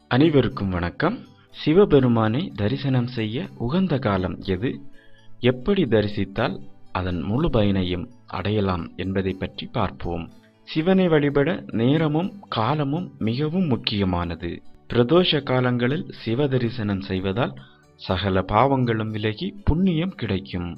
அனைவருக்கும் வணக்கம் சிவபெருமானை தரிசனம் செய்ய உகந்த காலம் எது எப்படி தரிசித்தால் அதன் முழு பயனையும் அடையலாம் என்பதை பற்றி பார்ப்போம் சிவனை வழிபட நேரமும் காலமும் மிகவும் முக்கியமானது பிரதோஷ காலங்களில் சிவ தரிசனம் செய்வதால் சகல பாவங்களும் விலகி புண்ணியம் கிடைக்கும்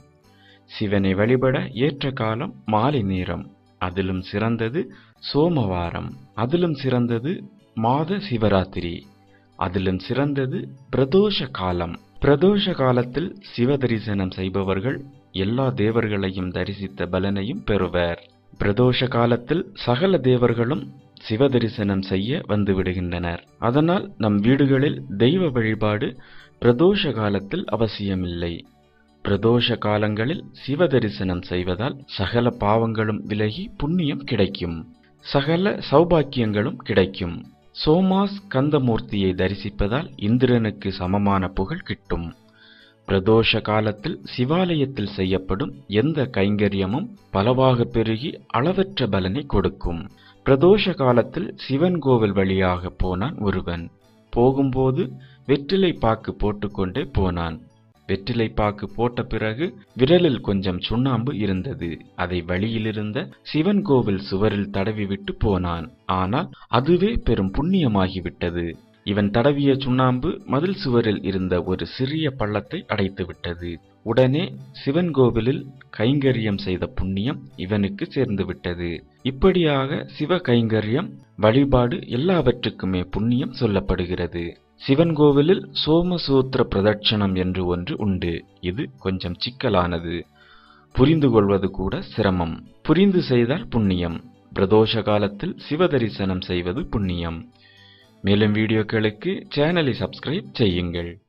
சிவனை வழிபட ஏற்ற காலம் மாலை நேரம் அதிலும் சிறந்தது சோமவாரம் அதிலும் சிறந்தது மாத சிவராத்திரி அதிலும் சிறந்தது பிரதோஷ காலம் பிரதோஷ காலத்தில் சிவ தரிசனம் செய்பவர்கள் எல்லா தேவர்களையும் தரிசித்த பலனையும் பெறுவர் பிரதோஷ காலத்தில் சகல தேவர்களும் சிவ தரிசனம் செய்ய வந்து விடுகின்றனர் அதனால் நம் வீடுகளில் தெய்வ வழிபாடு பிரதோஷ காலத்தில் அவசியமில்லை பிரதோஷ காலங்களில் சிவ தரிசனம் செய்வதால் சகல பாவங்களும் விலகி புண்ணியம் கிடைக்கும் சகல சௌபாக்கியங்களும் கிடைக்கும் சோமாஸ் கந்தமூர்த்தியை தரிசிப்பதால் இந்திரனுக்கு சமமான புகழ் கிட்டும் பிரதோஷ காலத்தில் சிவாலயத்தில் செய்யப்படும் எந்த கைங்கரியமும் பலவாக பெருகி அளவற்ற பலனை கொடுக்கும் பிரதோஷ காலத்தில் சிவன் கோவில் வழியாக போனான் ஒருவன் போகும்போது வெற்றிலை பாக்கு போட்டுக்கொண்டே போனான் வெற்றிலை பாக்கு போட்ட பிறகு விரலில் கொஞ்சம் சுண்ணாம்பு இருந்தது அதை வழியிலிருந்த சிவன் கோவில் சுவரில் தடவிவிட்டு போனான் ஆனால் அதுவே பெரும் புண்ணியமாகிவிட்டது இவன் தடவிய சுண்ணாம்பு மதில் சுவரில் இருந்த ஒரு சிறிய பள்ளத்தை அடைத்து விட்டது உடனே சிவன் கோவிலில் கைங்கரியம் செய்த புண்ணியம் இவனுக்கு சேர்ந்து விட்டது இப்படியாக சிவ கைங்கரியம் வழிபாடு எல்லாவற்றுக்குமே புண்ணியம் சொல்லப்படுகிறது சிவன் கோவிலில் சோமசூத்திர பிரதட்சணம் என்று ஒன்று உண்டு இது கொஞ்சம் சிக்கலானது புரிந்து கொள்வது கூட சிரமம் புரிந்து செய்தால் புண்ணியம் பிரதோஷ காலத்தில் சிவ தரிசனம் செய்வது புண்ணியம் மேலும் வீடியோக்களுக்கு சேனலை சப்ஸ்கிரைப் செய்யுங்கள்